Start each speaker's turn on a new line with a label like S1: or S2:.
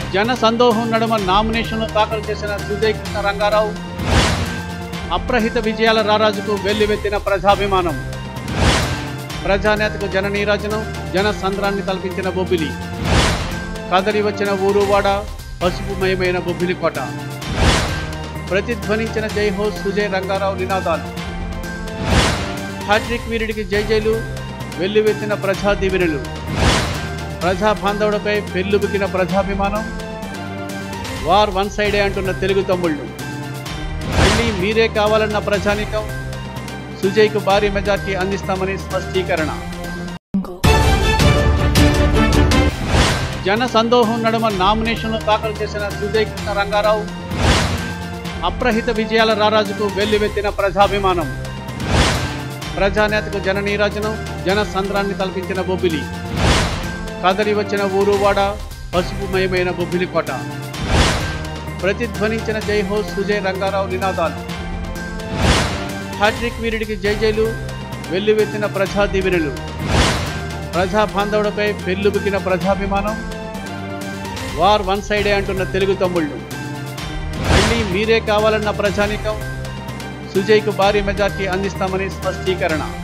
S1: జన సందోహం నడుమ నామినేషన్లు దాఖలు చేసిన సుజయ్ కృష్ణ రంగారావు అప్రహిత విజయాల రారాజుకు వెల్లువెత్తిన ప్రజాభిమానం ప్రజానేతకు జన నీరాజనం జన సంద్రాన్ని తలపించిన బొబ్బిలి కదలి వచ్చిన ఊరువాడ పసుపుమయమైన బొబ్బిలి కోట ప్రతిధ్వనించిన జై హో సుజయ్ రంగారావు నినాదాలు హ్యాట్రిక్ వీరుడికి జై జైలు వెల్లువెత్తిన ప్రజా దీవెనలు ప్రజా బాంధవుడిపై పెళ్ళుబుకిన ప్రజాభిమానం వార్ వన్ సైడే అంటున్న తెలుగు తమ్ముళ్ళు మళ్ళీ మీరే కావాలన్న ప్రజానికం సుజయ్కు భారీ మెజార్టీ అందిస్తామని స్పష్టీకరణ జన సందోహం నడుమ నామినేషన్లు దాఖలు చేసిన సుజయ్ కృష్ణ రంగారావు అప్రహిత విజయాల రారాజుకు వెల్లువెత్తిన ప్రజాభిమానం ప్రజానేతకు జన నీరాజనం జన సంద్రాన్ని తలపించిన బొబ్బిలి కదలి వచ్చిన ఊరువాడ పసుపుమయమైన బొబ్బిలి కోట ప్రతిధ్వనించిన జై హో సుజయ్ రంగారావు నినాదాలు హ్యాట్రిక్ వీరుడికి జై జైలు వెల్లువెత్తిన ప్రజా దీవెనలు ప్రజా బాంధవుడిపై పెళ్ళుబుకిన ప్రజాభిమానం వార్ వన్ సైడే అంటున్న తెలుగు తమ్ముళ్ళు మళ్ళీ మీరే కావాలన్న ప్రజానికం సుజయ్కు భారీ మెజార్టీ అందిస్తామని స్పష్టీకరణ